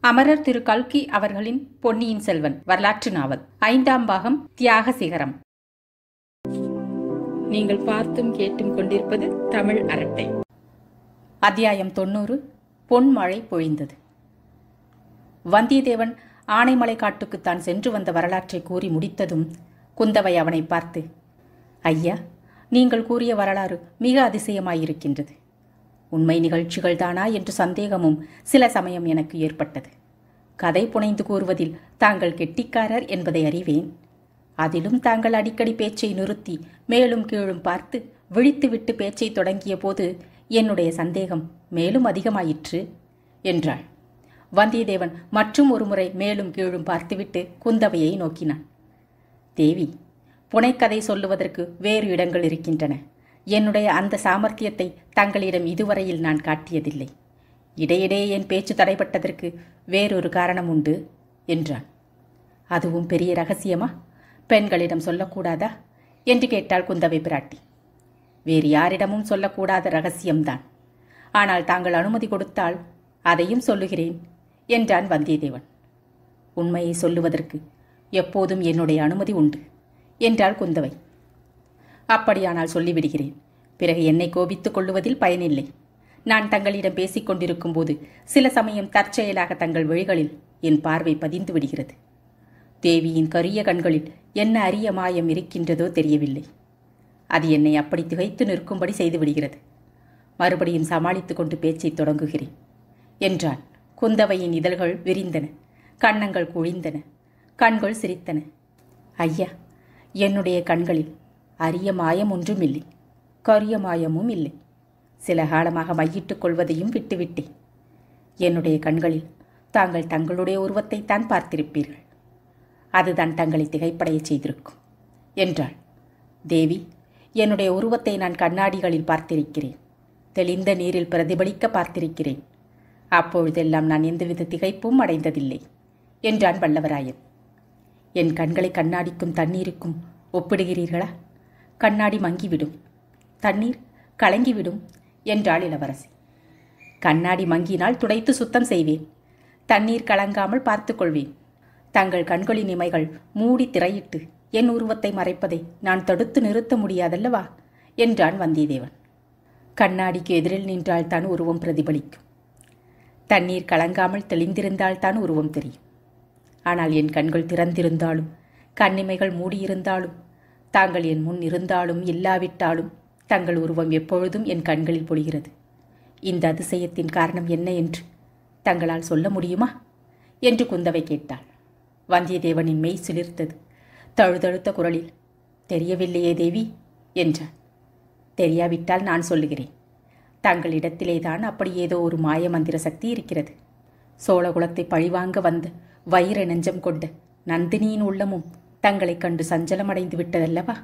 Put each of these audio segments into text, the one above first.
அமரர் திரு கல்கி அவர்களின் பொன்னியின் செல்வன் வரலாற்று நாவல் ஐந்தாம் பாகம் தியாக சிகரம் நீங்கள் பார்த்தும் கேட்டும் கொண்டிருப்பது தமிழ் அரட்டை அத்தியாயம் தொண்ணூறு பொன்மழை பொழிந்தது வந்தியத்தேவன் ஆனைமலை காட்டுக்கு தான் சென்று வந்த வரலாற்றை கூறி முடித்ததும் குந்தவை அவனை பார்த்து ஐயா நீங்கள் கூறிய வரலாறு மிக அதிசயமாயிருக்கின்றது உண்மை நிகழ்ச்சிகள் தானா என்று சந்தேகமும் சில சமயம் எனக்கு ஏற்பட்டது கதை புனைந்து கூறுவதில் தாங்கள் கெட்டிக்காரர் என்பதை அறிவேன் அதிலும் தாங்கள் அடிக்கடி பேச்சை நிறுத்தி மேலும் கீழும் பார்த்து விழித்துவிட்டு பேச்சை தொடங்கிய போது என்னுடைய சந்தேகம் மேலும் அதிகமாயிற்று என்றாள் வந்தியத்தேவன் மற்றும் ஒருமுறை மேலும் கீழும் பார்த்துவிட்டு குந்தவையை நோக்கினான் தேவி புனைக்கதை சொல்லுவதற்கு வேறு இடங்கள் இருக்கின்றன என்னுடைய அந்த சாமர்த்தியத்தை தங்களிடம் இதுவரையில் நான் காட்டியதில்லை இடையிடையே என் பேச்சு தடைப்பட்டதற்கு வேறொரு காரணம் உண்டு என்றான் அதுவும் பெரிய ரகசியமா பெண்களிடம் சொல்லக்கூடாதா என்று கேட்டாள் குந்தவை பிராட்டி வேறு யாரிடமும் சொல்லக்கூடாத ரகசியம்தான் ஆனால் தாங்கள் அனுமதி கொடுத்தால் அதையும் சொல்லுகிறேன் என்றான் வந்தியத்தேவன் உண்மையை சொல்லுவதற்கு எப்போதும் என்னுடைய அனுமதி உண்டு என்றாள் குந்தவை அப்படியானால் சொல்லிவிடுகிறேன் பிறகு என்னை கோபித்துக் கொள்ளுவதில் பயனில்லை நான் தங்களிடம் பேசிக் கொண்டிருக்கும் போது சில சமயம் தற்செயலாக தங்கள் வழிகளில் என் பார்வை பதிந்து விடுகிறது தேவியின் கரிய கண்களில் என்ன அரிய மாயம் இருக்கின்றதோ தெரியவில்லை அது என்னை அப்படி திகைத்து நிற்கும்படி செய்து விடுகிறது மறுபடியும் சமாளித்துக் கொண்டு பேச்சை தொடங்குகிறேன் என்றான் குந்தவையின் இதழ்கள் விரிந்தன கன்னங்கள் குழிந்தன கண்கள் சிரித்தன ஐயா என்னுடைய கண்களில் அரிய மாயம் ஒன்றும் இல்லை கரிய மாயமும் இல்லை சில காலமாக மையிட்டுக் கொள்வதையும் விட்டுவிட்டேன் என்னுடைய கண்களில் தாங்கள் தங்களுடைய உருவத்தைத்தான் பார்த்திருப்பீர்கள் அதுதான் தங்களை திகைப்படையச் செய்திருக்கும் என்றாள் தேவி என்னுடைய உருவத்தை நான் கண்ணாடிகளில் பார்த்திருக்கிறேன் தெளிந்த நீரில் பிரதிபலிக்க பார்த்திருக்கிறேன் அப்பொழுதெல்லாம் நான் எந்தவித திகைப்பும் அடைந்ததில்லை என்றான் வல்லவராயன் என் கண்களை கண்ணாடிக்கும் தண்ணீருக்கும் ஒப்பிடுகிறீர்களா கண்ணாடி மங்கிவிடும் தண்ணீர் கலங்கிவிடும் என்றாள் இளவரசி கண்ணாடி மங்கினால் துடைத்து சுத்தம் செய்வேன் தண்ணீர் கலங்காமல் பார்த்துக்கொள்வேன் தங்கள் கண்களின் இமைகள் மூடி திரையிட்டு என் உருவத்தை மறைப்பதை நான் தடுத்து நிறுத்த முடியாதல்லவா என்றான் வந்தியத்தேவன் கண்ணாடிக்கு எதிரில் நின்றால் தான் உருவம் பிரதிபலிக்கும் தண்ணீர் கலங்காமல் தெளிந்திருந்தால் தான் உருவம் தெரியும் ஆனால் என் கண்கள் திறந்திருந்தாலும் கண்ணிமைகள் மூடியிருந்தாலும் தாங்கள் என் முன் இருந்தாலும் இல்லாவிட்டாலும் தங்கள் உருவம் எப்பொழுதும் என் கண்களில் பொழிகிறது இந்த அதிசயத்தின் காரணம் என்ன என்று தங்களால் சொல்ல முடியுமா என்று குந்தவை கேட்டாள் வந்தியத்தேவனின் மெய் சிலிர்த்தது தழுதழுத்த குரலில் தெரியவில்லையே தேவி என்றான் தெரியாவிட்டால் நான் சொல்லுகிறேன் தங்களிடத்திலேதான் அப்படி ஏதோ ஒரு மாய மந்திர சக்தி இருக்கிறது சோழகுலத்தை பழிவாங்க வந்த வைர நெஞ்சம் கொண்ட நந்தினியின் உள்ளமும் தங்களைக் கண்டு சஞ்சலமடைந்து விட்டதல்லவா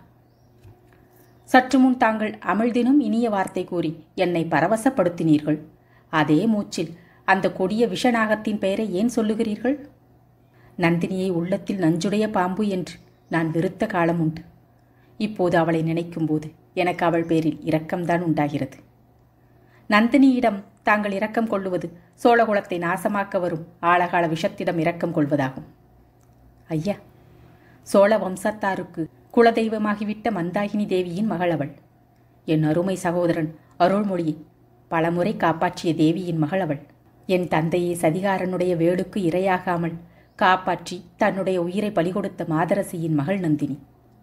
சற்று முன் தாங்கள் அமிழ்தினும் இனிய வார்த்தை கூறி என்னை பரவசப்படுத்தினீர்கள் அதே மூச்சில் அந்த கொடிய விஷநாகத்தின் பெயரை ஏன் சொல்லுகிறீர்கள் நந்தினியை உள்ளத்தில் நஞ்சுடைய பாம்பு என்று நான் வெறுத்த காலம் உண்டு இப்போது அவளை நினைக்கும்போது எனக்கு அவள் பேரில் இரக்கம்தான் உண்டாகிறது நந்தினியிடம் தாங்கள் இரக்கம் கொள்ளுவது சோழகுலத்தை நாசமாக்க வரும் ஆழகால விஷத்திடம் இரக்கம் கொள்வதாகும் ஐயா சோழ வம்சத்தாருக்கு குலதெய்வமாகிவிட்ட மந்தாகினி தேவியின் மகள் அவள் என் அருமை சகோதரன் அருள்மொழியை பலமுறை காப்பாற்றிய தேவியின் மகள் அவள் என் தந்தையை சதிகாரனுடைய வேலுக்கு இரையாகாமல் காப்பாற்றி தன்னுடைய உயிரை பலிகொடுத்த மாதரசியின் மகள் நந்தினி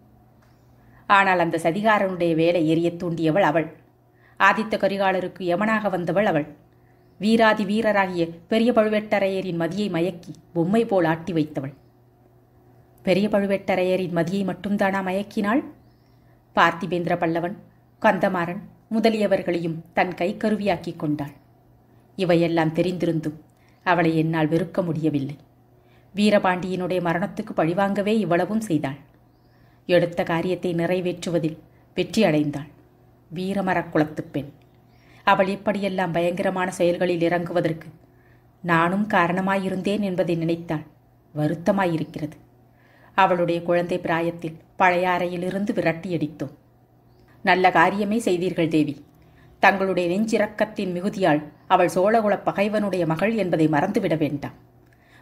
ஆனால் அந்த சதிகாரனுடைய வேலை எரிய தூண்டியவள் அவள் ஆதித்த கரிகாலருக்கு யமனாக வந்தவள் அவள் வீராதி வீரராகிய பெரிய பழுவேட்டரையரின் மதியை மயக்கி பொம்மை போல் ஆட்டி வைத்தவள் பெரிய பழுவேட்டரையரின் மதியை மட்டும்தானா மயக்கினாள் பார்த்திபேந்திர பல்லவன் கந்தமாறன் முதலியவர்களையும் தன் கைக்கருவியாக்கிக் கொண்டாள் இவையெல்லாம் தெரிந்திருந்தும் அவளை என்னால் வெறுக்க முடியவில்லை வீரபாண்டியனுடைய மரணத்துக்கு பழிவாங்கவே இவ்வளவும் செய்தாள் எடுத்த காரியத்தை நிறைவேற்றுவதில் வெற்றி அடைந்தாள் வீரமரக் குலத்துப் பெண் அவள் இப்படியெல்லாம் பயங்கரமான செயல்களில் இறங்குவதற்கு நானும் காரணமாயிருந்தேன் என்பதை நினைத்தால் வருத்தமாயிருக்கிறது அவளுடைய குழந்தை பிராயத்தில் பழைய அறையிலிருந்து விரட்டியடித்தோம் நல்ல காரியமே செய்தீர்கள் தேவி தங்களுடைய நெஞ்சிரக்கத்தின் மிகுதியால் அவள் சோழகுலப் பகைவனுடைய மகள் என்பதை மறந்துவிட வேண்டாம்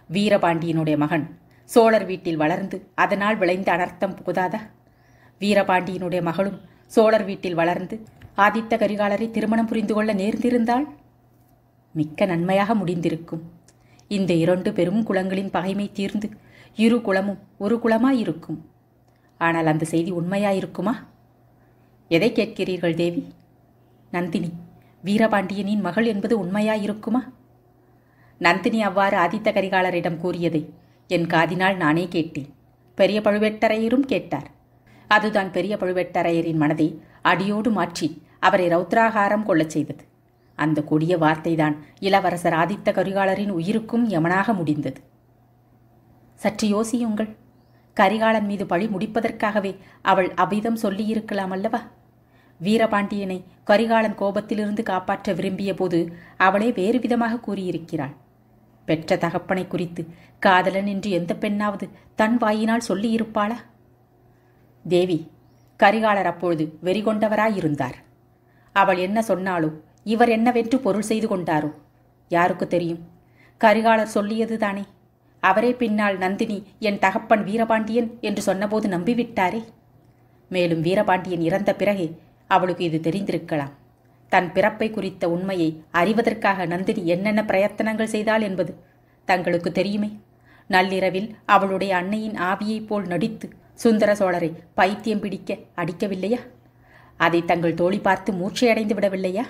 வீரபாண்டியனுடைய மகன் சோழர் வீட்டில் வளர்ந்து அதனால் விளைந்த அனர்த்தம் புகுதாதா வீரபாண்டியனுடைய மகளும் சோழர் வீட்டில் வளர்ந்து ஆதித்த கரிகாலரை திருமணம் புரிந்து கொள்ள நேர்ந்திருந்தால் மிக்க நன்மையாக முடிந்திருக்கும் இந்த இரண்டு பெரும் குலங்களின் பகைமை தீர்ந்து இரு குலமும் ஒரு குலமாயிருக்கும் ஆனால் அந்த செய்தி உண்மையாயிருக்குமா எதை கேட்கிறீர்கள் தேவி நந்தினி வீரபாண்டியனின் மகள் என்பது உண்மையாயிருக்குமா நந்தினி அவ்வாறு ஆதித்த கரிகாலரிடம் கூறியதை என் காதினால் நானே கேட்டேன் பெரிய பழுவேட்டரையரும் கேட்டார் அதுதான் பெரிய பழுவேட்டரையரின் மனதை அடியோடு மாற்றி அவரை ரௌத்ராகாரம் கொள்ளச் செய்தது அந்த கொடிய வார்த்தைதான் இளவரசர் ஆதித்த கரிகாலரின் உயிருக்கும் யமனாக முடிந்தது சற்று யோசியுங்கள் கரிகாலன் மீது பழி முடிப்பதற்காகவே அவள் அபிதம் சொல்லியிருக்கலாம் அல்லவா வீரபாண்டியனை கரிகாலன் கோபத்திலிருந்து காப்பாற்ற விரும்பிய போது அவளே வேறு விதமாக கூறியிருக்கிறாள் பெற்ற தகப்பனை குறித்து காதலன் என்று எந்த பெண்ணாவது தன் வாயினால் சொல்லியிருப்பாளா தேவி கரிகாலர் அப்பொழுது வெறிகொண்டவராயிருந்தார் அவள் என்ன சொன்னாலோ இவர் என்னவென்று பொருள் செய்து கொண்டாரோ யாருக்கு தெரியும் கரிகாலர் சொல்லியது தானே அவரே பின்னால் நந்தினி என் தகப்பன் வீரபாண்டியன் என்று சொன்னபோது நம்பிவிட்டாரே மேலும் வீரபாண்டியன் இறந்த பிறகே அவளுக்கு இது தெரிந்திருக்கலாம் தன் பிறப்பை குறித்த உண்மையை அறிவதற்காக நந்தினி என்னென்ன பிரயத்தனங்கள் செய்தாள் என்பது தங்களுக்கு தெரியுமே நள்ளிரவில் அவளுடைய அன்னையின் ஆவியைப் போல் நடித்து சுந்தர சோழரை பைத்தியம் பிடிக்க அடிக்கவில்லையா அதை தங்கள் தோழி பார்த்து மூர்ச்சையடைந்து விடவில்லையா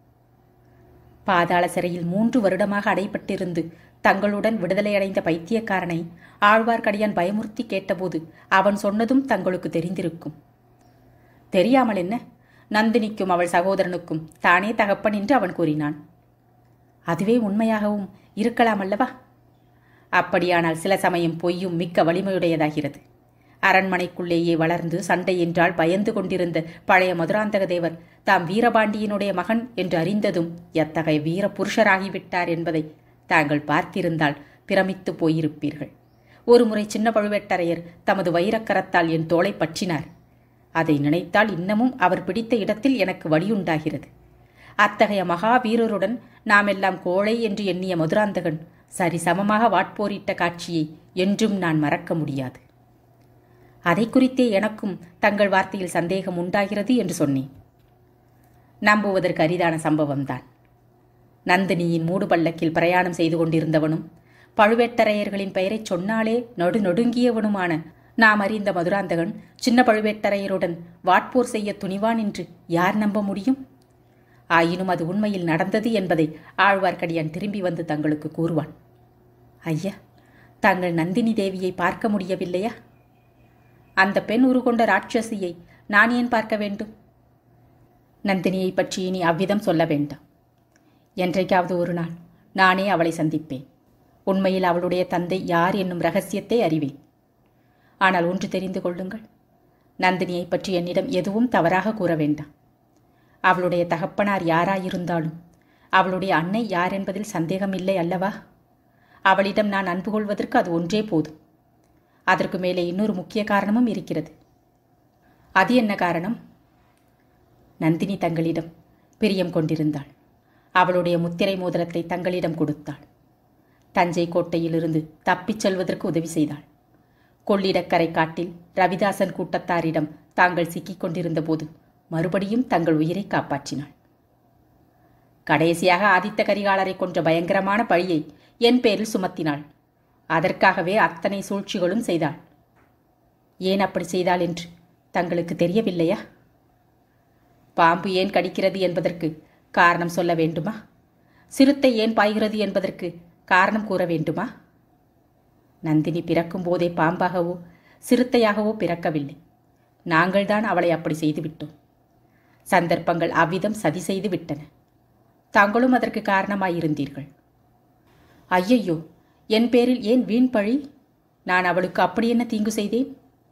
பாதாள சிறையில் மூன்று வருடமாக அடைபட்டிருந்து தங்களுடன் விடுதலையடைந்த பைத்தியக்காரனை ஆழ்வார்க்கடியான் பயமுறுத்தி கேட்டபோது அவன் சொன்னதும் தங்களுக்கு தெரிந்திருக்கும் தெரியாமல் என்ன நந்தினிக்கும் அவள் சகோதரனுக்கும் தானே தகப்பன் என்று அவன் கூறினான் அதுவே உண்மையாகவும் இருக்கலாம் அல்லவா அப்படியானால் சில சமயம் பொய்யும் மிக்க வலிமையுடையதாகிறது அரண்மனைக்குள்ளேயே வளர்ந்து சண்டை என்றால் பயந்து கொண்டிருந்த பழைய மதுராந்தக தேவர் தாம் வீரபாண்டியனுடைய மகன் என்று அறிந்ததும் எத்தகைய வீர புருஷராகிவிட்டார் என்பதை தாங்கள் பார்த்திருந்தால் பிரமித்து போயிருப்பீர்கள் ஒருமுறை சின்ன பழுவேட்டரையர் தமது வைரக்கரத்தால் என் தோளை பற்றினார் அதை நினைத்தால் இன்னமும் அவர் பிடித்த இடத்தில் எனக்கு வழியுண்டாகிறது அத்தகைய மகாவீரருடன் நாமெல்லாம் கோழை என்று எண்ணிய மதுராந்தகன் சரி சமமாக வாட்போரிட்ட காட்சியை என்றும் நான் மறக்க முடியாது அதை குறித்தே எனக்கும் தங்கள் வார்த்தையில் சந்தேகம் உண்டாகிறது என்று சொன்னேன் நம்புவதற்கு அரிதான சம்பவம்தான் நந்தினியின் மூடு பல்லக்கில் பிரயாணம் செய்து கொண்டிருந்தவனும் பழுவேட்டரையர்களின் பெயரைச் சொன்னாலே நடு நடுங்கியவனுமான நாம் அறிந்த மதுராந்தகன் சின்ன பழுவேட்டரையருடன் வாட்போர் செய்ய துணிவான் என்று யார் நம்ப முடியும் ஆயினும் அது உண்மையில் நடந்தது என்பதை ஆழ்வார்க்கடியான் திரும்பி வந்து தங்களுக்கு கூறுவான் ஐயா தாங்கள் நந்தினி தேவியை பார்க்க முடியவில்லையா அந்த பெண் உருகொண்ட ராட்சசியை நான் ஏன் பார்க்க வேண்டும் நந்தினியை பற்றி இனி அவ்விதம் சொல்ல வேண்டாம் என்றைக்காவது ஒரு நாள் நானே அவளை சந்திப்பேன் உண்மையில் அவளுடைய தந்தை யார் என்னும் ரகசியத்தை அறிவேன் ஆனால் ஒன்று தெரிந்து கொள்ளுங்கள் நந்தினியை பற்றி என்னிடம் எதுவும் தவறாக கூற வேண்டாம் அவளுடைய தகப்பனார் யாராயிருந்தாலும் அவளுடைய அன்னை யார் என்பதில் சந்தேகமில்லை அல்லவா அவளிடம் நான் அன்பு கொள்வதற்கு அது ஒன்றே போதும் அதற்கு மேலே இன்னொரு முக்கிய காரணமும் இருக்கிறது அது என்ன காரணம் நந்தினி தங்களிடம் பிரியம் கொண்டிருந்தாள் அவளுடைய முத்திரை மோதிரத்தை தங்களிடம் கொடுத்தாள் தஞ்சை கோட்டையிலிருந்து தப்பிச் செல்வதற்கு உதவி செய்தாள் கொள்ளிடக்கரை காட்டில் ரவிதாசன் கூட்டத்தாரிடம் தாங்கள் சிக்கிக் கொண்டிருந்த போது மறுபடியும் தங்கள் உயிரை காப்பாற்றினாள் கடைசியாக ஆதித்த கரிகாலரை கொன்ற பயங்கரமான பழியை என் பேரில் சுமத்தினாள் அதற்காகவே அத்தனை சூழ்ச்சிகளும் செய்தாள் ஏன் அப்படி செய்தாள் என்று தங்களுக்கு தெரியவில்லையா பாம்பு ஏன் கடிக்கிறது என்பதற்கு காரணம் சொல்ல வேண்டுமா சிறுத்தை ஏன் பாய்கிறது என்பதற்கு காரணம் கூற வேண்டுமா நந்தினி பிறக்கும் போதே பாம்பாகவோ சிறுத்தையாகவோ பிறக்கவில்லை நாங்கள்தான் அவளை அப்படி செய்துவிட்டோம் சந்தர்ப்பங்கள் அவ்விதம் சதி செய்து விட்டன தாங்களும் அதற்கு காரணமாயிருந்தீர்கள் ஐயையோ என் பேரில் ஏன் வீண் பழி நான் அவளுக்கு அப்படி என்ன தீங்கு செய்தேன்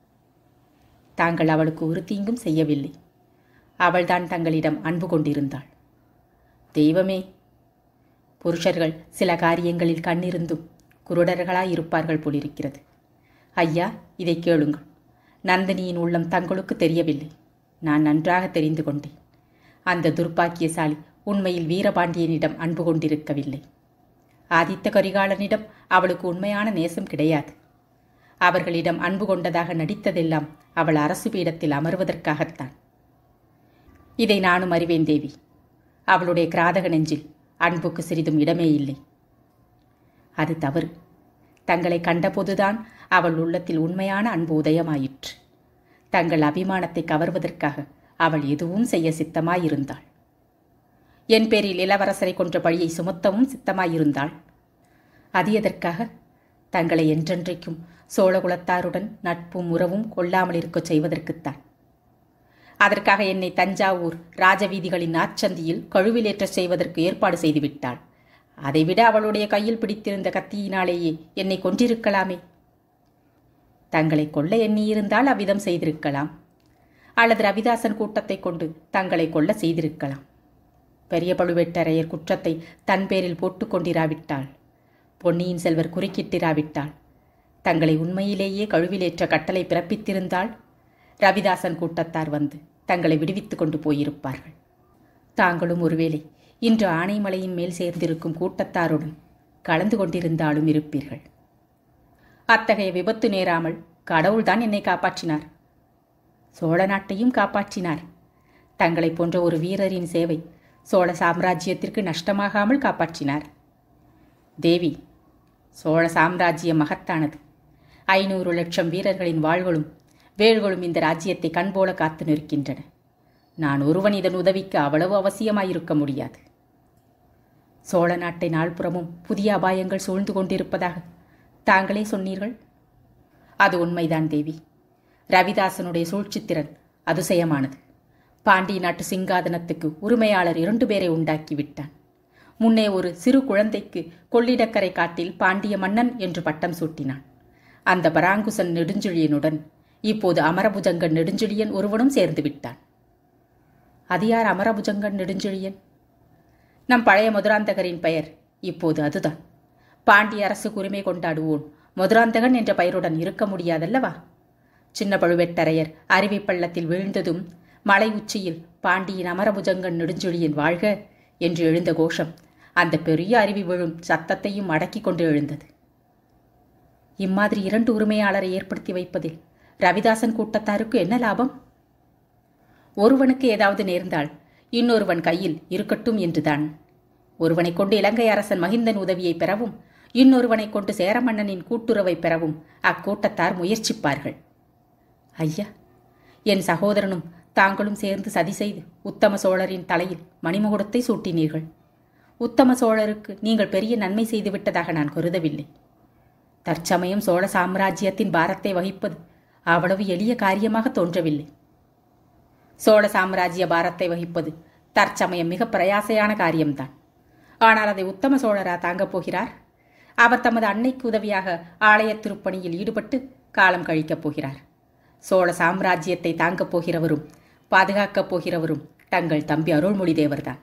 தாங்கள் அவளுக்கு ஒரு தீங்கும் செய்யவில்லை அவள்தான் தங்களிடம் அன்பு கொண்டிருந்தாள் தெய்வமே புருஷர்கள் சில காரியங்களில் கண்ணிருந்தும் குருடர்களாய் இருப்பார்கள் போலிருக்கிறது ஐயா இதை கேளுங்கள் நந்தினியின் உள்ளம் தங்களுக்கு தெரியவில்லை நான் நன்றாக தெரிந்து கொண்டேன் அந்த துர்ப்பாக்கியசாலி உண்மையில் வீரபாண்டியனிடம் அன்பு கொண்டிருக்கவில்லை ஆதித்த கரிகாலனிடம் அவளுக்கு உண்மையான நேசம் கிடையாது அவர்களிடம் அன்பு கொண்டதாக நடித்ததெல்லாம் அவள் அரசு பீடத்தில் அமர்வதற்காகத்தான் இதை நானும் அறிவேன் தேவி அவளுடைய கிராதக நெஞ்சில் அன்புக்கு சிறிதும் இடமே இல்லை அது தவறு தங்களை கண்டபோதுதான் அவள் உள்ளத்தில் உண்மையான அன்பு உதயமாயிற்று தங்கள் அபிமானத்தை கவர்வதற்காக அவள் எதுவும் செய்ய சித்தமாயிருந்தாள் என் பேரில் இளவரசரை கொன்ற பழியை சுமத்தவும் சித்தமாயிருந்தாள் அது எதற்காக தங்களை என்றென்றைக்கும் சோழகுலத்தாருடன் நட்பும் உறவும் கொள்ளாமல் இருக்கச் செய்வதற்குத்தான் அதற்காக என்னை தஞ்சாவூர் ராஜவீதிகளின் நாச்சந்தியில் கழுவிலேற்றச் செய்வதற்கு ஏற்பாடு செய்துவிட்டாள் அதைவிட அவளுடைய கையில் பிடித்திருந்த கத்தியினாலேயே என்னை கொன்றிருக்கலாமே தங்களை கொல்ல எண்ணியிருந்தால் அவ்விதம் செய்திருக்கலாம் அல்லது ரவிதாசன் கூட்டத்தை கொண்டு தங்களை கொல்ல செய்திருக்கலாம் பெரிய பழுவேட்டரையர் குற்றத்தை தன் பேரில் போட்டுக் கொண்டிராவிட்டாள் பொன்னியின் செல்வர் குறுக்கிட்டிராவிட்டாள் தங்களை உண்மையிலேயே கழுவிலேற்ற கட்டளை பிறப்பித்திருந்தால் ரவிதாசன் கூட்டத்தார் வந்து தங்களை விடுவித்துக் கொண்டு போயிருப்பார்கள் தாங்களும் ஒருவேளை இன்று ஆனைமலையின் மேல் சேர்ந்திருக்கும் கூட்டத்தாருடன் கலந்து கொண்டிருந்தாலும் இருப்பீர்கள் அத்தகைய விபத்து நேராமல் கடவுள்தான் என்னை காப்பாற்றினார் சோழ நாட்டையும் காப்பாற்றினார் தங்களைப் போன்ற ஒரு வீரரின் சேவை சோழ சாம்ராஜ்யத்திற்கு நஷ்டமாகாமல் காப்பாற்றினார் தேவி சோழ சாம்ராஜ்யம் மகத்தானது ஐநூறு லட்சம் வீரர்களின் வாழ்களும் வேள்களும் இந்த ராஜ்யத்தை கண்போல காத்து நிற்கின்றன நான் ஒருவன் இதன் உதவிக்கு அவ்வளவு அவசியமாயிருக்க முடியாது சோழ நாட்டை நாள்புறமும் புதிய அபாயங்கள் சூழ்ந்து கொண்டிருப்பதாக தாங்களே சொன்னீர்கள் அது உண்மைதான் தேவி ரவிதாசனுடைய சூழ்ச்சித்திறன் அதிசயமானது பாண்டிய நாட்டு சிங்காதனத்துக்கு உரிமையாளர் இரண்டு பேரை உண்டாக்கி விட்டான் முன்னே ஒரு சிறு குழந்தைக்கு கொள்ளிடக்கரை காட்டில் பாண்டிய மன்னன் என்று பட்டம் சூட்டினான் அந்த பராங்குசன் நெடுஞ்செழியனுடன் இப்போது அமரபுஜங்கன் நெடுஞ்செழியன் ஒருவனும் சேர்ந்து விட்டான் அது யார் அமரபுஜங்கன் நெடுஞ்செழியன் நம் பழைய மதுராந்தகரின் பெயர் இப்போது அதுதான் பாண்டிய அரசுக்கு உரிமை கொண்டாடுவோன் மதுராந்தகன் என்ற பெயருடன் இருக்க முடியாதல்லவா சின்ன பழுவேட்டரையர் அருவி பள்ளத்தில் வீழ்ந்ததும் மலை உச்சியில் பாண்டியின் அமரபுஜங்கன் நெடுஞ்செழியன் வாழ்க என்று எழுந்த கோஷம் அந்த பெரிய அருவி விழும் சத்தத்தையும் அடக்கிக் கொண்டு எழுந்தது இம்மாதிரி இரண்டு உரிமையாளரை ஏற்படுத்தி வைப்பதில் ரவிதாசன் கூட்டத்தாருக்கு என்ன லாபம் ஒருவனுக்கு ஏதாவது நேர்ந்தால் இன்னொருவன் கையில் இருக்கட்டும் என்றுதான் ஒருவனைக் கொண்டு இலங்கை அரசன் மகிந்தன் உதவியை பெறவும் இன்னொருவனைக் கொண்டு சேரமன்னனின் கூட்டுறவை பெறவும் அக்கூட்டத்தார் முயற்சிப்பார்கள் ஐயா என் சகோதரனும் தாங்களும் சேர்ந்து சதி செய்து உத்தம சோழரின் தலையில் மணிமுகுடத்தை சூட்டினீர்கள் உத்தம சோழருக்கு நீங்கள் பெரிய நன்மை செய்துவிட்டதாக நான் கருதவில்லை தற்சமயம் சோழ சாம்ராஜ்யத்தின் பாரத்தை வகிப்பது அவ்வளவு எளிய காரியமாக தோன்றவில்லை சோழ சாம்ராஜ்ய பாரத்தை வகிப்பது தற்சமயம் மிக பிரயாசையான காரியம்தான் ஆனால் அதை உத்தம சோழரா தாங்கப் போகிறார் அவர் தமது அன்னைக்கு உதவியாக ஆலய திருப்பணியில் ஈடுபட்டு காலம் கழிக்கப் போகிறார் சோழ சாம்ராஜ்யத்தை தாங்கப் போகிறவரும் பாதுகாக்கப் போகிறவரும் தங்கள் தம்பி அருள்மொழி தேவர்தான்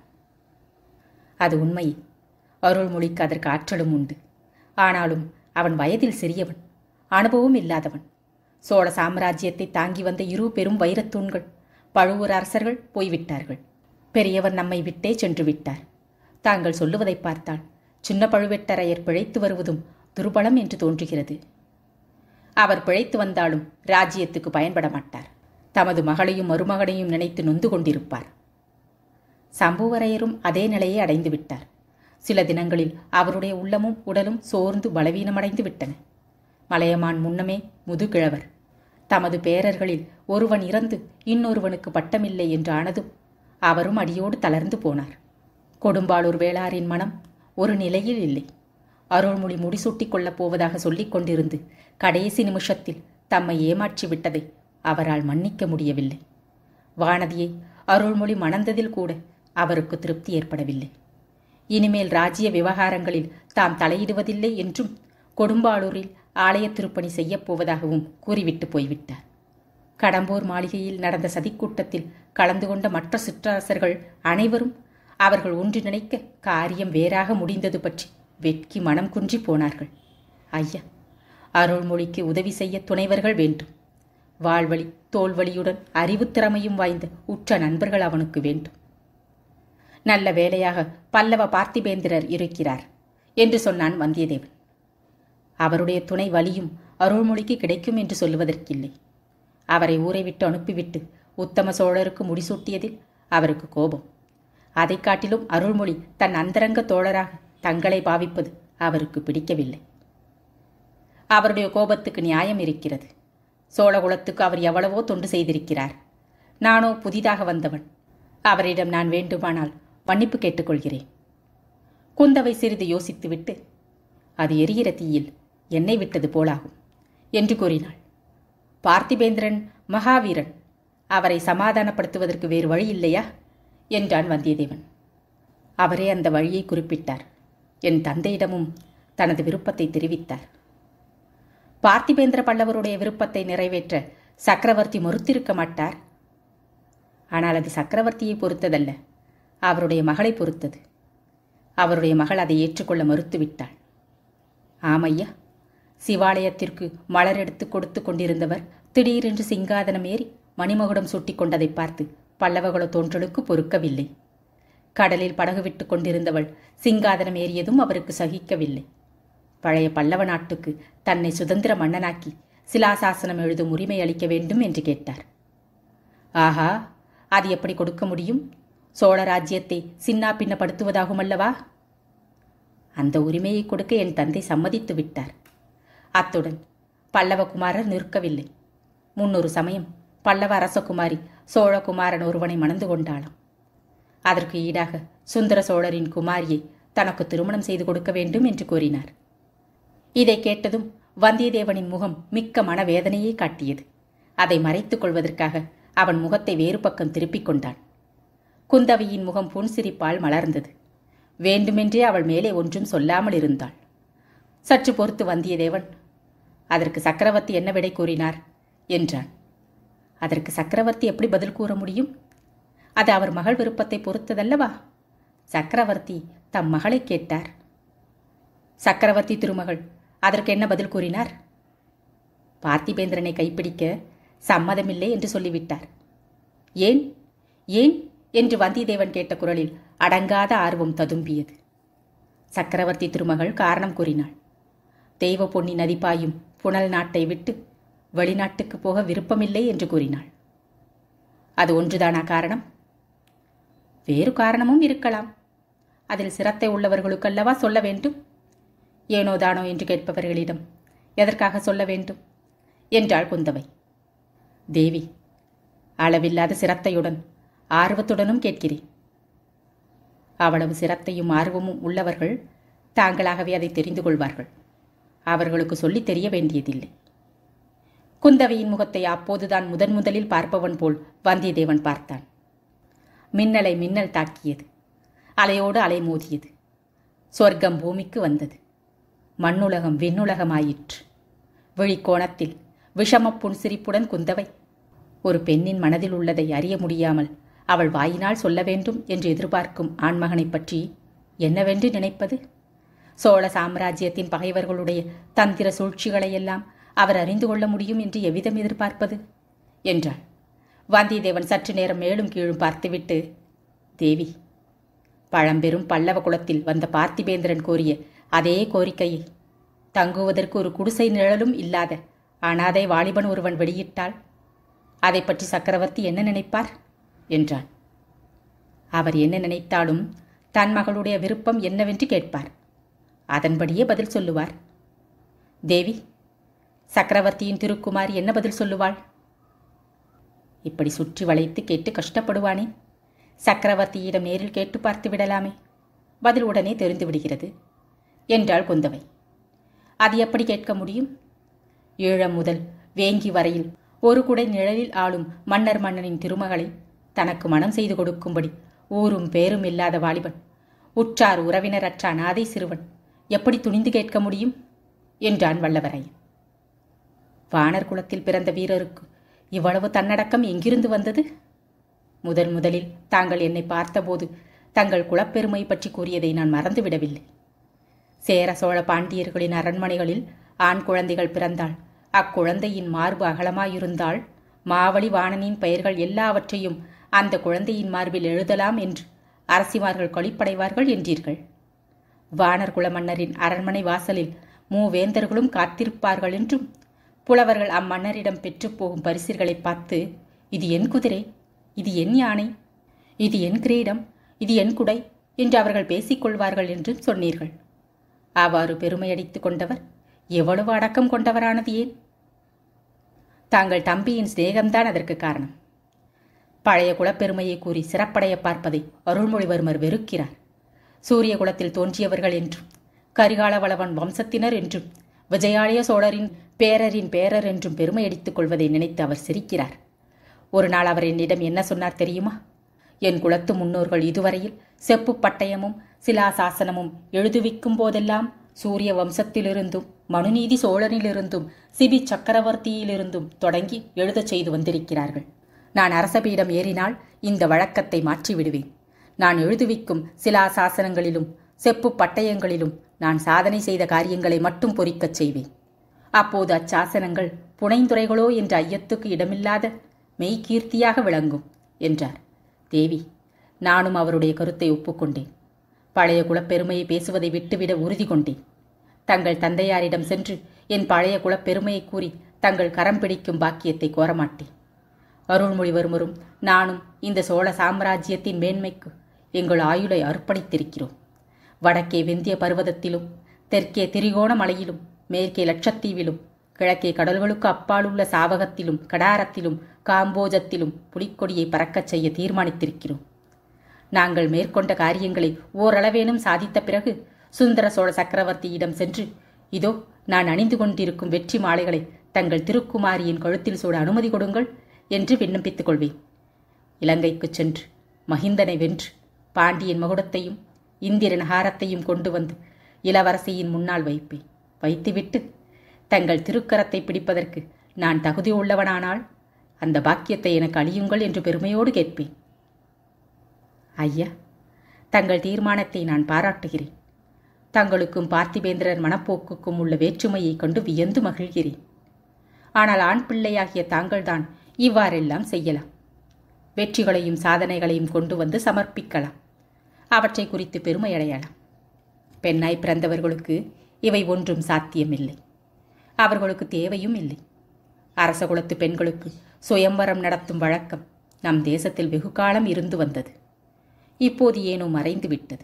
அது உண்மை அருள்மொழிக்கு அதற்கு ஆற்றலும் உண்டு ஆனாலும் அவன் வயதில் சிறியவன் அனுபவம் இல்லாதவன் சோழ சாம்ராஜ்யத்தை தாங்கி வந்த இரு பெரும் வைரத்தூண்கள் பழுவூர் அரசர்கள் போய்விட்டார்கள் பெரியவர் நம்மை விட்டே சென்று விட்டார் தாங்கள் சொல்லுவதை பார்த்தால் சின்ன பழுவேட்டரையர் பிழைத்து வருவதும் துர்பலம் என்று தோன்றுகிறது அவர் பிழைத்து வந்தாலும் ராஜ்யத்துக்கு பயன்பட மாட்டார் தமது மகளையும் மருமகனையும் நினைத்து நொந்து கொண்டிருப்பார் சம்புவரையரும் அதே நிலையை அடைந்து விட்டார் சில தினங்களில் அவருடைய உள்ளமும் உடலும் சோர்ந்து பலவீனமடைந்து விட்டன மலையமான் முன்னமே முதுகிழவர் தமது பேரர்களில் ஒருவன் இறந்து இன்னொருவனுக்கு பட்டமில்லை என்று ஆனதும் அவரும் அடியோடு தளர்ந்து போனார் கொடும்பாளூர் வேளாரின் மனம் ஒரு நிலையில் இல்லை அருள்மொழி முடிசூட்டிக் கொள்ளப் போவதாக சொல்லிக் கொண்டிருந்து கடைசி நிமிஷத்தில் தம்மை ஏமாற்றி விட்டதை அவரால் மன்னிக்க முடியவில்லை வானதியை அருள்மொழி மணந்ததில் கூட அவருக்கு திருப்தி ஏற்படவில்லை இனிமேல் ராஜ்ய விவகாரங்களில் தாம் தலையிடுவதில்லை என்றும் கொடும்பாளூரில் ஆலய திருப்பணி செய்யப் போவதாகவும் கூறிவிட்டு போய்விட்டார் கடம்பூர் மாளிகையில் நடந்த சதிக்கூட்டத்தில் கலந்து கொண்ட மற்ற சிற்றரசர்கள் அனைவரும் அவர்கள் ஒன்று நினைக்க காரியம் வேறாக முடிந்தது பற்றி வெட்கி மனம் குன்றி போனார்கள் ஐயா அருள்மொழிக்கு உதவி செய்ய துணைவர்கள் வேண்டும் வாழ்வழி தோல்வழியுடன் அறிவுத்திறமையும் வாய்ந்த உற்ற நண்பர்கள் அவனுக்கு வேண்டும் நல்ல வேலையாக பல்லவ பார்த்திபேந்திரர் இருக்கிறார் என்று சொன்னான் வந்தியத்தேவன் அவருடைய துணை வலியும் அருள்மொழிக்கு கிடைக்கும் என்று சொல்லுவதற்கில்லை அவரை ஊரை விட்டு அனுப்பிவிட்டு உத்தம சோழருக்கு முடிசூட்டியதில் அவருக்கு கோபம் அதைக் காட்டிலும் அருள்மொழி தன் அந்தரங்க தோழராக தங்களை பாவிப்பது அவருக்கு பிடிக்கவில்லை அவருடைய கோபத்துக்கு நியாயம் இருக்கிறது சோழகுலத்துக்கு அவர் எவ்வளவோ தொண்டு செய்திருக்கிறார் நானோ புதிதாக வந்தவன் அவரிடம் நான் வேண்டுமானால் மன்னிப்பு கேட்டுக்கொள்கிறேன் குந்தவை சிறிது யோசித்துவிட்டு அது எரிகிற தீயில் எண்ணெய் விட்டது போலாகும் என்று கூறினாள் பார்த்திபேந்திரன் மகாவீரன் அவரை சமாதானப்படுத்துவதற்கு வேறு வழி இல்லையா என்றான் வந்தியத்தேவன் அவரே அந்த வழியை குறிப்பிட்டார் என் தந்தையிடமும் தனது விருப்பத்தை தெரிவித்தார் பார்த்திபேந்திர பல்லவருடைய விருப்பத்தை நிறைவேற்ற சக்கரவர்த்தி மறுத்திருக்க மாட்டார் ஆனால் அது சக்கரவர்த்தியை பொறுத்ததல்ல அவருடைய மகளை பொறுத்தது அவருடைய மகள் அதை ஏற்றுக்கொள்ள மறுத்துவிட்டாள் ஆமையா சிவாலயத்திற்கு மலர் எடுத்து கொடுத்து கொண்டிருந்தவர் திடீரென்று சிங்காதனம் ஏறி மணிமகுடம் சுட்டி கொண்டதை பார்த்து பல்லவகுல தோன்றலுக்கு பொறுக்கவில்லை கடலில் படகு விட்டு கொண்டிருந்தவள் சிங்காதனம் ஏறியதும் அவருக்கு சகிக்கவில்லை பழைய பல்லவ நாட்டுக்கு தன்னை சுதந்திர மன்னனாக்கி சிலாசாசனம் எழுதும் உரிமை அளிக்க வேண்டும் என்று கேட்டார் ஆஹா அது எப்படி கொடுக்க முடியும் சோழ ராஜ்யத்தை சின்னா பின்னப்படுத்துவதாகுமல்லவா அந்த உரிமையை கொடுக்க என் தந்தை சம்மதித்து விட்டார் அத்துடன் பல்லவகுமாரர் நிற்கவில்லை முன்னொரு சமயம் பல்லவ அரசகுமாரி சோழகுமாரன் ஒருவனை மணந்து கொண்டாளாம் அதற்கு ஈடாக சுந்தர சோழரின் குமாரியை தனக்கு திருமணம் செய்து கொடுக்க வேண்டும் என்று கூறினார் இதை கேட்டதும் வந்தியத்தேவனின் முகம் மிக்க மனவேதனையை காட்டியது அதை மறைத்துக் கொள்வதற்காக அவன் முகத்தை வேறு பக்கம் திருப்பிக் கொண்டான் குந்தவையின் முகம் புன்சிரிப்பால் மலர்ந்தது வேண்டுமென்றே அவள் மேலே ஒன்றும் சொல்லாமல் இருந்தாள் சற்று பொறுத்து வந்தியத்தேவன் அதற்கு சக்கரவர்த்தி என்ன விடை கூறினார் என்றான் அதற்கு சக்கரவர்த்தி எப்படி பதில் கூற முடியும் அது அவர் மகள் விருப்பத்தை பொறுத்ததல்லவா சக்கரவர்த்தி தம் மகளை கேட்டார் சக்கரவர்த்தி திருமகள் அதற்கு என்ன பதில் கூறினார் பார்த்திபேந்திரனை கைப்பிடிக்க சம்மதமில்லை என்று சொல்லிவிட்டார் ஏன் ஏன் என்று வந்தியத்தேவன் கேட்ட குரலில் அடங்காத ஆர்வம் ததும்பியது சக்கரவர்த்தி திருமகள் காரணம் கூறினாள் தெய்வ பொன்னி நதி பாயும் புனல் நாட்டை விட்டு வெளிநாட்டுக்கு போக விருப்பமில்லை என்று கூறினாள் அது ஒன்றுதானா காரணம் வேறு காரணமும் இருக்கலாம் அதில் சிரத்தை உள்ளவர்களுக்கல்லவா சொல்ல வேண்டும் ஏனோ தானோ என்று கேட்பவர்களிடம் எதற்காக சொல்ல வேண்டும் என்றாள் குந்தவை தேவி அளவில்லாத சிரத்தையுடன் ஆர்வத்துடனும் கேட்கிறேன் அவ்வளவு சிரத்தையும் ஆர்வமும் உள்ளவர்கள் தாங்களாகவே அதை தெரிந்து கொள்வார்கள் அவர்களுக்கு சொல்லித் தெரிய வேண்டியதில்லை குந்தவையின் முகத்தை அப்போதுதான் முதன் முதலில் பார்ப்பவன் போல் வந்தியத்தேவன் பார்த்தான் மின்னலை மின்னல் தாக்கியது அலையோடு அலை மோதியது சொர்க்கம் பூமிக்கு வந்தது மண்ணுலகம் விண்ணுலகமாயிற்று விழிக்கோணத்தில் விஷம புன்சிரிப்புடன் குந்தவை ஒரு பெண்ணின் மனதில் உள்ளதை அறிய முடியாமல் அவள் வாயினால் சொல்ல வேண்டும் என்று எதிர்பார்க்கும் ஆண்மகனைப் பற்றி என்னவென்று நினைப்பது சோழ சாம்ராஜ்யத்தின் பகைவர்களுடைய தந்திர சூழ்ச்சிகளையெல்லாம் அவர் அறிந்து கொள்ள முடியும் என்று எவ்விதம் எதிர்பார்ப்பது என்றாள் வந்தியத்தேவன் சற்று நேரம் மேலும் கீழும் பார்த்துவிட்டு தேவி பழம்பெரும் பல்லவ குலத்தில் வந்த பார்த்திபேந்திரன் கோரிய அதே கோரிக்கையை தங்குவதற்கு ஒரு குடிசை நிழலும் இல்லாத அனாதை வாலிபன் ஒருவன் வெளியிட்டால் அதை பற்றி சக்கரவர்த்தி என்ன நினைப்பார் என்றான் அவர் என்ன நினைத்தாலும் தன் மகளுடைய விருப்பம் என்னவென்று கேட்பார் அதன்படியே பதில் சொல்லுவார் தேவி சக்கரவர்த்தியின் திருக்குமாரி என்ன பதில் சொல்லுவாள் இப்படி சுற்றி வளைத்து கேட்டு கஷ்டப்படுவானே சக்கரவர்த்தியிடம் நேரில் கேட்டு பார்த்து விடலாமே பதில் உடனே தெரிந்து விடுகிறது என்றாள் குந்தவை அது எப்படி கேட்க முடியும் ஈழம் முதல் வேங்கி வரையில் ஒரு குடை நிழலில் ஆளும் மன்னர் மன்னனின் திருமகளை தனக்கு மனம் செய்து கொடுக்கும்படி ஊரும் பேரும் இல்லாத வாலிபன் உற்றார் உறவினரற்ற அனாதை சிறுவன் எப்படி துணிந்து கேட்க முடியும் என்றான் வல்லவராயன் வானர் குலத்தில் பிறந்த வீரருக்கு இவ்வளவு தன்னடக்கம் எங்கிருந்து வந்தது முதன் முதலில் தாங்கள் என்னை பார்த்தபோது தங்கள் குலப்பெருமை பற்றி கூறியதை நான் மறந்துவிடவில்லை சேர சோழ பாண்டியர்களின் அரண்மனைகளில் ஆண் குழந்தைகள் பிறந்தாள் அக்குழந்தையின் மார்பு அகலமாயிருந்தால் மாவழி வாணனின் பெயர்கள் எல்லாவற்றையும் அந்த குழந்தையின் மார்பில் எழுதலாம் என்று அரசிமார்கள் கொளிப்படைவார்கள் என்றீர்கள் வானர்குல மன்னரின் அரண்மனை வாசலில் மூவேந்தர்களும் காத்திருப்பார்கள் என்றும் புலவர்கள் அம்மன்னரிடம் பெற்றுப்போகும் பரிசில்களை பார்த்து இது என் குதிரை இது என் யானை இது என் கிரீடம் இது என் குடை என்று அவர்கள் பேசிக்கொள்வார்கள் என்றும் சொன்னீர்கள் அவ்வாறு பெருமையடித்துக் கொண்டவர் எவ்வளவு அடக்கம் கொண்டவரானது ஏன் தாங்கள் தம்பியின் சிநேகம்தான் அதற்கு காரணம் பழைய குலப்பெருமையை கூறி சிறப்படைய பார்ப்பதை அருள்மொழிவர்மர் வெறுக்கிறார் சூரிய குலத்தில் தோன்றியவர்கள் என்றும் கரிகால வளவன் வம்சத்தினர் என்றும் விஜயாலய சோழரின் பேரரின் பேரர் என்றும் பெருமையடித்துக் கொள்வதை நினைத்து அவர் சிரிக்கிறார் ஒரு நாள் அவர் என்னிடம் என்ன சொன்னார் தெரியுமா என் குலத்து முன்னோர்கள் இதுவரையில் செப்பு பட்டயமும் சிலாசாசனமும் எழுதுவிக்கும் போதெல்லாம் சூரிய வம்சத்திலிருந்தும் மனுநீதி சோழனிலிருந்தும் சிபி சக்கரவர்த்தியிலிருந்தும் தொடங்கி எழுதச் செய்து வந்திருக்கிறார்கள் நான் அரசபீடம் ஏறினால் இந்த வழக்கத்தை மாற்றி விடுவேன் நான் எழுதுவிக்கும் சிலாசாசனங்களிலும் செப்பு பட்டயங்களிலும் நான் சாதனை செய்த காரியங்களை மட்டும் பொறிக்கச் செய்வேன் அப்போது அச்சாசனங்கள் புனைந்துரைகளோ என்ற ஐயத்துக்கு இடமில்லாத மெய்கீர்த்தியாக விளங்கும் என்றார் தேவி நானும் அவருடைய கருத்தை ஒப்புக்கொண்டேன் பழைய குலப்பெருமையை பேசுவதை விட்டுவிட உறுதி கொண்டேன் தங்கள் தந்தையாரிடம் சென்று என் பழைய குலப்பெருமையை கூறி தங்கள் கரம் பிடிக்கும் பாக்கியத்தை கோரமாட்டேன் அருள்மொழிவர்மரும் நானும் இந்த சோழ சாம்ராஜ்யத்தின் மேன்மைக்கு எங்கள் ஆயுளை அர்ப்பணித்திருக்கிறோம் வடக்கே வெந்திய பர்வதத்திலும் தெற்கே திரிகோணமலையிலும் மேற்கே லட்சத்தீவிலும் கிழக்கே கடல்களுக்கு அப்பாலுள்ள சாவகத்திலும் கடாரத்திலும் காம்போஜத்திலும் புலிக்கொடியை பறக்கச் செய்ய தீர்மானித்திருக்கிறோம் நாங்கள் மேற்கொண்ட காரியங்களை ஓரளவேனும் சாதித்த பிறகு சுந்தர சோழ சக்கரவர்த்தியிடம் சென்று இதோ நான் அணிந்து கொண்டிருக்கும் வெற்றி மாலைகளை தங்கள் திருக்குமாரியின் கழுத்தில் சூட அனுமதி கொடுங்கள் என்று விண்ணப்பித்துக் கொள்வேன் இலங்கைக்குச் சென்று மகிந்தனை வென்று பாண்டியன் மகுடத்தையும் இந்திரன் ஹாரத்தையும் கொண்டு வந்து இளவரசியின் முன்னால் வைப்பேன் வைத்துவிட்டு தங்கள் திருக்கரத்தை பிடிப்பதற்கு நான் தகுதி உள்ளவனானால் அந்த பாக்கியத்தை எனக்கு அழியுங்கள் என்று பெருமையோடு கேட்பேன் ஐயா தங்கள் தீர்மானத்தை நான் பாராட்டுகிறேன் தங்களுக்கும் பார்த்திபேந்திரர் மனப்போக்குக்கும் உள்ள வேற்றுமையைக் கண்டு வியந்து மகிழ்கிறேன் ஆனால் ஆண் பிள்ளையாகிய தாங்கள்தான் இவ்வாறெல்லாம் செய்யலாம் வெற்றிகளையும் சாதனைகளையும் கொண்டு வந்து சமர்ப்பிக்கலாம் அவற்றை குறித்து பெருமையடையலாம் பெண்ணாய் பிறந்தவர்களுக்கு இவை ஒன்றும் சாத்தியமில்லை அவர்களுக்கு தேவையும் இல்லை அரச குலத்து பெண்களுக்கு சுயம்வரம் நடத்தும் வழக்கம் நம் தேசத்தில் வெகு காலம் இருந்து வந்தது இப்போது ஏனோ மறைந்து விட்டது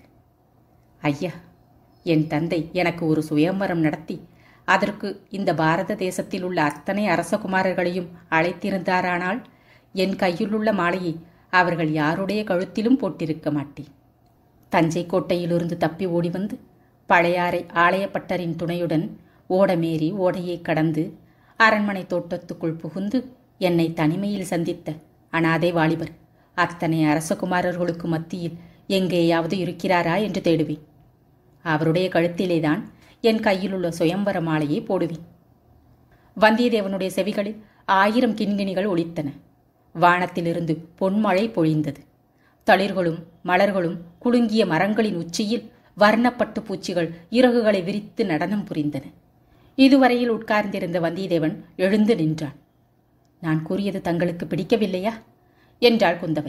ஐயா என் தந்தை எனக்கு ஒரு சுயம்வரம் நடத்தி அதற்கு இந்த பாரத தேசத்தில் உள்ள அத்தனை அரசகுமாரர்களையும் அழைத்திருந்தாரானால் என் கையிலுள்ள மாலையை அவர்கள் யாருடைய கழுத்திலும் போட்டிருக்க மாட்டேன் தஞ்சை கோட்டையிலிருந்து தப்பி ஓடி வந்து பழையாறை ஆலயப்பட்டரின் துணையுடன் ஓடமேறி ஓடையை கடந்து அரண்மனை தோட்டத்துக்குள் புகுந்து என்னை தனிமையில் சந்தித்த அனாதை வாலிபர் அத்தனை அரசகுமாரர்களுக்கு மத்தியில் எங்கேயாவது இருக்கிறாரா என்று தேடுவேன் அவருடைய கழுத்திலேதான் என் கையிலுள்ள சுயம்பர மாலையை போடுவேன் வந்தியத்தேவனுடைய செவிகளில் ஆயிரம் கிண்கிணிகள் ஒலித்தன வானத்திலிருந்து பொன்மழை பொழிந்தது தளிர்களும் மலர்களும் குலுங்கிய மரங்களின் உச்சியில் வர்ணப்பட்டு பூச்சிகள் இறகுகளை விரித்து நடனம் புரிந்தன இதுவரையில் உட்கார்ந்திருந்த வந்தியத்தேவன் எழுந்து நின்றான் நான் கூறியது தங்களுக்கு பிடிக்கவில்லையா என்றாள் குந்தவை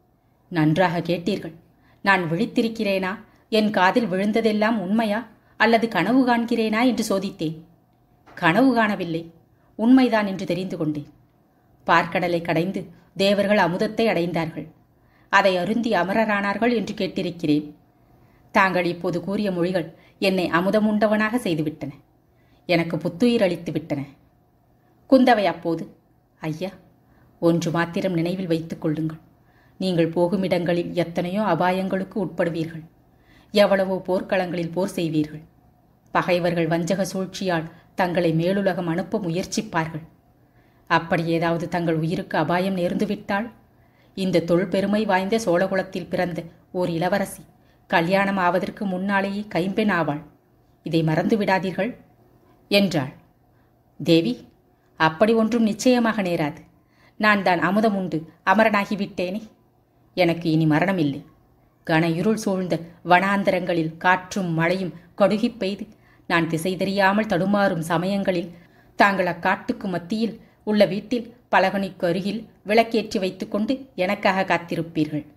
நன்றாக கேட்டீர்கள் நான் விழித்திருக்கிறேனா என் காதில் விழுந்ததெல்லாம் உண்மையா அல்லது கனவு காண்கிறேனா என்று சோதித்தேன் கனவு காணவில்லை உண்மைதான் என்று தெரிந்து கொண்டேன் பார்க்கடலை கடைந்து தேவர்கள் அமுதத்தை அடைந்தார்கள் அதை அருந்தி அமரரானார்கள் என்று கேட்டிருக்கிறேன் தாங்கள் இப்போது கூறிய மொழிகள் என்னை அமுதமுண்டவனாக செய்துவிட்டன எனக்கு புத்துயிர் அளித்து விட்டன குந்தவை அப்போது ஐயா ஒன்று மாத்திரம் நினைவில் வைத்துக் கொள்ளுங்கள் நீங்கள் போகும் இடங்களில் எத்தனையோ அபாயங்களுக்கு உட்படுவீர்கள் எவ்வளவோ போர்க்களங்களில் போர் செய்வீர்கள் பகைவர்கள் வஞ்சக சூழ்ச்சியால் தங்களை மேலுலகம் அனுப்ப முயற்சிப்பார்கள் அப்படி ஏதாவது தங்கள் உயிருக்கு அபாயம் நேர்ந்துவிட்டால் இந்த தொல்பெருமை வாய்ந்த சோழகுலத்தில் பிறந்த ஓர் இளவரசி கல்யாணம் ஆவதற்கு முன்னாலேயே கைம்பெண் ஆவாள் இதை மறந்து விடாதீர்கள் என்றாள் தேவி அப்படி ஒன்றும் நிச்சயமாக நேராது நான் தான் அமுதம் உண்டு அமரனாகிவிட்டேனே எனக்கு இனி மரணம் இல்லை கன இருள் சூழ்ந்த வனாந்தரங்களில் காற்றும் மழையும் கடுகிப் பெய்து நான் திசை தெரியாமல் தடுமாறும் சமயங்களில் தாங்கள் அக்காட்டுக்கு மத்தியில் உள்ள வீட்டில் பலகனிக்கு அருகில் விளக்கேற்றி வைத்துக்கொண்டு எனக்காக காத்திருப்பீர்கள்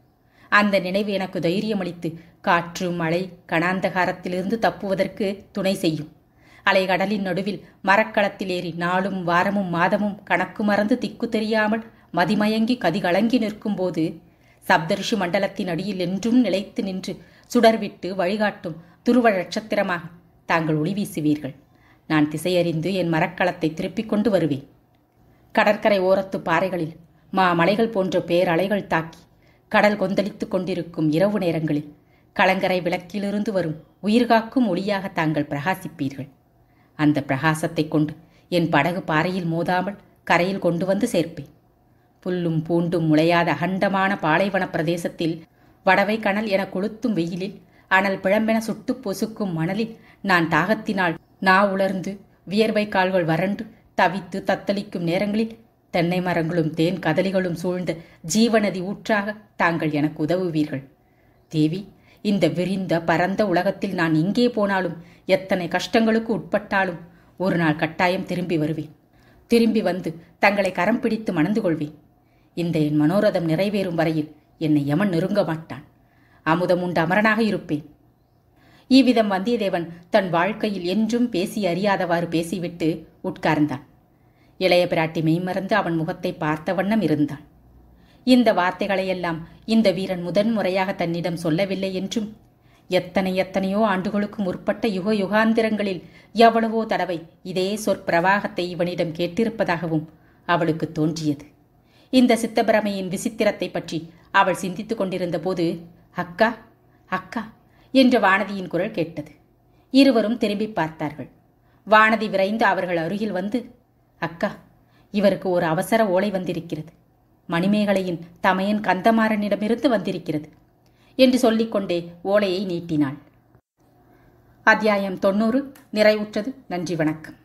அந்த நினைவு எனக்கு தைரியமளித்து காற்று மழை கணாந்தகாரத்திலிருந்து தப்புவதற்கு துணை செய்யும் அலைகடலின் நடுவில் மரக்களத்தில் ஏறி நாளும் வாரமும் மாதமும் கணக்கு மறந்து திக்கு தெரியாமல் மதிமயங்கி கதிகலங்கி நிற்கும்போது சப்தரிஷி மண்டலத்தின் அடியில் என்றும் நிலைத்து நின்று சுடர்விட்டு வழிகாட்டும் துருவ நட்சத்திரமாக தாங்கள் ஒளி வீசுவீர்கள் நான் திசையறிந்து என் மரக்களத்தை திருப்பிக் கொண்டு வருவேன் கடற்கரை ஓரத்து பாறைகளில் மா மலைகள் போன்ற பேரலைகள் தாக்கி கடல் கொந்தளித்துக் கொண்டிருக்கும் இரவு நேரங்களில் கலங்கரை விளக்கிலிருந்து வரும் உயிர்காக்கும் ஒளியாக தாங்கள் பிரகாசிப்பீர்கள் அந்த பிரகாசத்தைக் கொண்டு என் படகு பாறையில் மோதாமல் கரையில் கொண்டு வந்து சேர்ப்பேன் புல்லும் பூண்டும் முளையாத அகண்டமான பாலைவன பிரதேசத்தில் வடவை கணல் என கொளுத்தும் வெயிலில் அனல் பிழம்பென சுட்டுப் பொசுக்கும் மணலில் நான் தாகத்தினால் நா உலர்ந்து வியர்வை கால்கள் வறண்டு தவித்து தத்தளிக்கும் நேரங்களில் தென்னை மரங்களும் தேன் கதலிகளும் சூழ்ந்த ஜீவநதி ஊற்றாக தாங்கள் எனக்கு உதவுவீர்கள் தேவி இந்த விரிந்த பரந்த உலகத்தில் நான் எங்கே போனாலும் எத்தனை கஷ்டங்களுக்கு உட்பட்டாலும் ஒரு நாள் கட்டாயம் திரும்பி வருவேன் திரும்பி வந்து தங்களை கரம் பிடித்து மணந்து கொள்வேன் இந்த என் மனோரதம் நிறைவேறும் வரையில் என்னை யமன் நெருங்க மாட்டான் அமுதம் உண்டு அமரனாக இருப்பேன் இவ்விதம் வந்தியத்தேவன் தன் வாழ்க்கையில் என்றும் பேசி அறியாதவாறு பேசிவிட்டு உட்கார்ந்தான் இளைய பிராட்டி மெய்மறந்து அவன் முகத்தை பார்த்த வண்ணம் இருந்தாள் இந்த வார்த்தைகளையெல்லாம் இந்த வீரன் முதன்முறையாக தன்னிடம் சொல்லவில்லை என்றும் எத்தனை எத்தனையோ ஆண்டுகளுக்கு முற்பட்ட யுக யுகாந்திரங்களில் எவ்வளவோ தடவை இதே சொற்பிரவாகத்தை இவனிடம் கேட்டிருப்பதாகவும் அவளுக்கு தோன்றியது இந்த சித்தபிரமையின் விசித்திரத்தை பற்றி அவள் சிந்தித்துக் கொண்டிருந்த போது அக்கா அக்கா என்ற வானதியின் குரல் கேட்டது இருவரும் திரும்பி பார்த்தார்கள் வானதி விரைந்து அவர்கள் அருகில் வந்து அக்கா இவருக்கு ஒரு அவசர ஓலை வந்திருக்கிறது மணிமேகலையின் தமையன் கந்தமாறனிடமிருந்து வந்திருக்கிறது என்று சொல்லிக்கொண்டே ஓலையை நீட்டினாள் அத்தியாயம் தொண்ணூறு நிறைவுற்றது நன்றி வணக்கம்